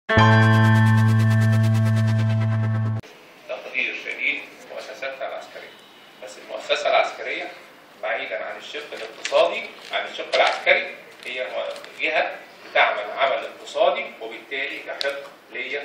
تقدير شديد مؤسساتها العسكرية بس المؤسسة العسكرية بعيدا عن الشق الاقتصادي عن الشق العسكري هي جهة بتعمل عمل اقتصادي وبالتالي يحق ليا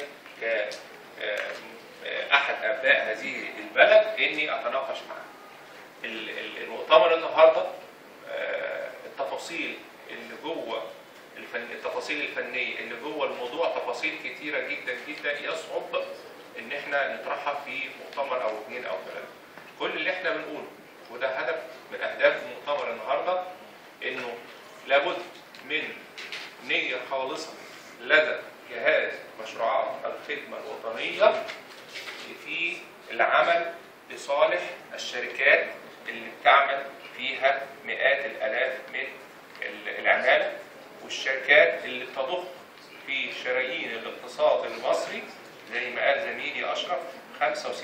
كأحد أبناء هذه البلد إني أتناقش معها. ال- ال- المؤتمر النهارده آه، التفاصيل اللي جوه الفن التفاصيل الفنيه اللي جوه الموضوع تفاصيل كتيره جدا جدا يصعب ان احنا نطرحها في مؤتمر او اثنين او ثلاثه. كل اللي احنا بنقوله وده هدف من اهداف المؤتمر النهارده انه لابد من نيه خالصه لدى جهاز مشروعات الخدمه الوطنيه في العمل لصالح الشركات اللي بتعمل فيها مئات الالاف من ال- العماله والشركات اللي بتضخ في شرايين الاقتصاد المصري زي ما قال زميلي اشرف 65%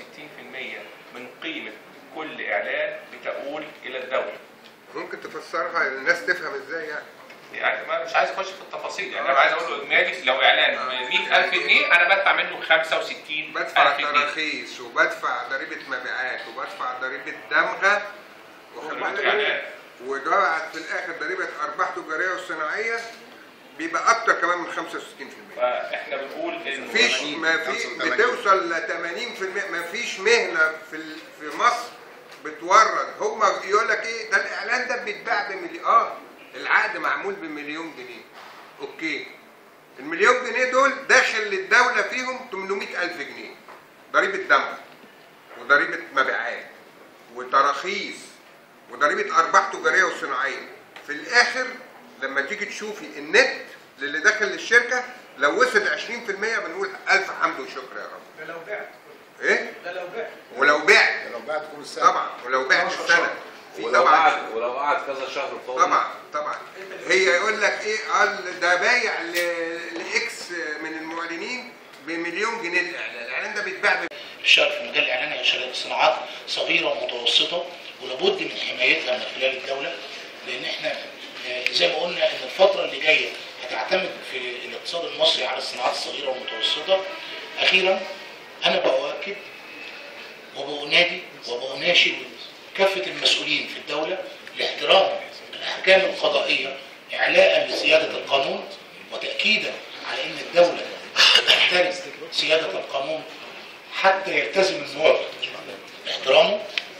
من قيمه كل اعلان بتؤول الى الدوله. ممكن تفسرها الناس تفهم ازاي يعني يعني ما مش عايز اخش في التفاصيل يعني انا عايز اقول له اجمالي لو اعلان ب 100000 جنيه انا بدفع منه 65 بدفع ألف جنيه. تراخيص وبدفع ضريبه مبيعات وبدفع ضريبه دمغه واخد ضريبة بالك؟ إعلان. وده في الاخر ضريبه ارباح تجاريه وصناعيه بيبقى اكتر كمان من 65% فاحنا بنقول انه مفيش ما في بتوصل ل 80% ما فيش مهنه في ال- في مصر بتورد هم يقول لك ايه ده الاعلان ده بيتباع بمليون اه العقد معمول بمليون جنيه اوكي المليون جنيه دول داخل للدوله فيهم 800 الف جنيه ضريبه دمغ وضريبه مبيعات وتراخيص وضريبه ارباح تجاريه وصناعيه في الاخر لما تيجي تشوفي النت للي داخل للشركه لو وصل 20% بنقول الف حمد وشكر يا رب ده لو بعت ايه ده لو بعت ولو بعت لو بعت كل السنه طبعا ولو بعت السنه في ولو طبعا قعد ولو قعد كذا شهر فاضي طبعا طبعا هي يقول لك ايه قال ده بايع ل- لاكس من المعلنين بمليون جنيه الاعلان الاعلان ده بيتباع ب- الشرق في مجال الاعلان هي صناعات صغيره ومتوسطه ولابد من حمايتها من خلال الدوله لان احنا آه، زي ما قلنا ان الفتره اللي جايه هتعتمد في الاقتصاد المصري على الصناعات الصغيره والمتوسطه اخيرا انا باؤكد وبأنادي وبأناشد كافة المسؤولين في الدولة لاحترام الأحكام القضائية إعلاء لسيادة القانون وتأكيدا على أن الدولة تحترم سيادة القانون حتى يلتزم المواطن باحترامه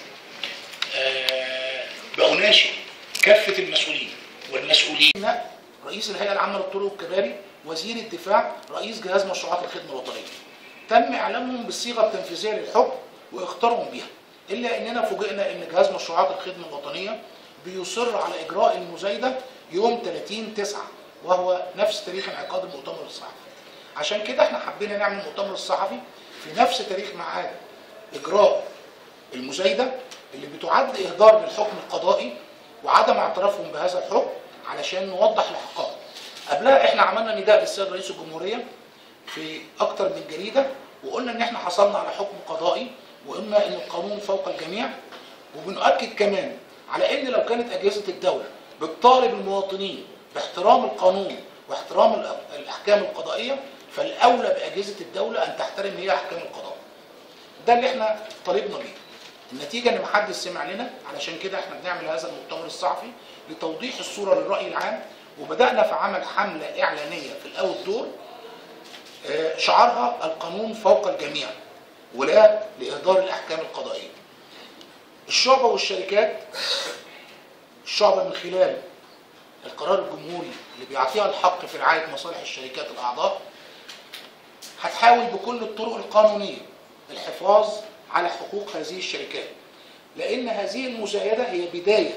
آه، بأناشد كافة المسؤولين والمسؤولين رئيس الهيئة العامة للطرق والكباري وزير الدفاع رئيس جهاز مشروعات الخدمة الوطنية تم اعلامهم بالصيغه التنفيذيه للحكم واختارهم بها الا اننا فوجئنا ان جهاز مشروعات الخدمه الوطنيه بيصر على اجراء المزايده يوم 30 9 وهو نفس تاريخ انعقاد المؤتمر الصحفي عشان كده احنا حبينا نعمل المؤتمر الصحفي في نفس تاريخ ميعاد اجراء المزايده اللي بتعد اهدار للحكم القضائي وعدم اعترافهم بهذا الحكم علشان نوضح الحقائق قبلها احنا عملنا نداء للسيد رئيس الجمهوريه في اكتر من جريده وقلنا ان احنا حصلنا على حكم قضائي وقلنا ان القانون فوق الجميع وبنؤكد كمان على ان لو كانت اجهزه الدوله بتطالب المواطنين باحترام القانون واحترام الأ- الاحكام القضائيه فالاولى باجهزه الدوله ان تحترم هي احكام القضاء. ده اللي احنا طالبنا بيه. النتيجه ان محدش سمع لنا علشان كده احنا بنعمل هذا المؤتمر الصحفي لتوضيح الصوره للراي العام وبدانا في عمل حمله اعلانيه في الاوت دور آه، شعارها القانون فوق الجميع ولا لإهدار الأحكام القضائية الشعبة والشركات الشعبة من خلال القرار الجمهوري اللي بيعطيها الحق في رعاية مصالح الشركات الأعضاء هتحاول بكل الطرق القانونية الحفاظ على حقوق هذه الشركات لأن هذه المزايدة هي بداية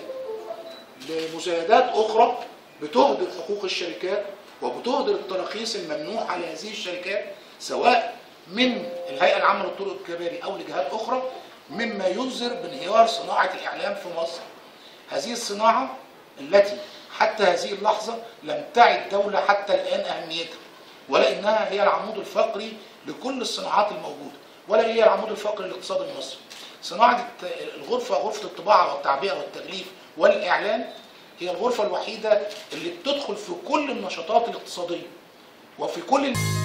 لمزايدات أخرى بتهدر حقوق الشركات وبتهدر التراخيص الممنوحة لهذه الشركات سواء من الهيئة العامة للطرق الكباري أو لجهات أخرى مما ينذر بانهيار صناعة الإعلام في مصر هذه الصناعة التي حتى هذه اللحظة لم تعي الدولة حتى الآن أهميتها ولا إنها هي العمود الفقري لكل الصناعات الموجودة ولا هي العمود الفقري للاقتصاد المصري صناعة الت- الغرفة غرفة الطباعة والتعبئة والتغليف والإعلان هي الغرفة الوحيدة اللي بتدخل في كل النشاطات الاقتصادية وفي كل ال-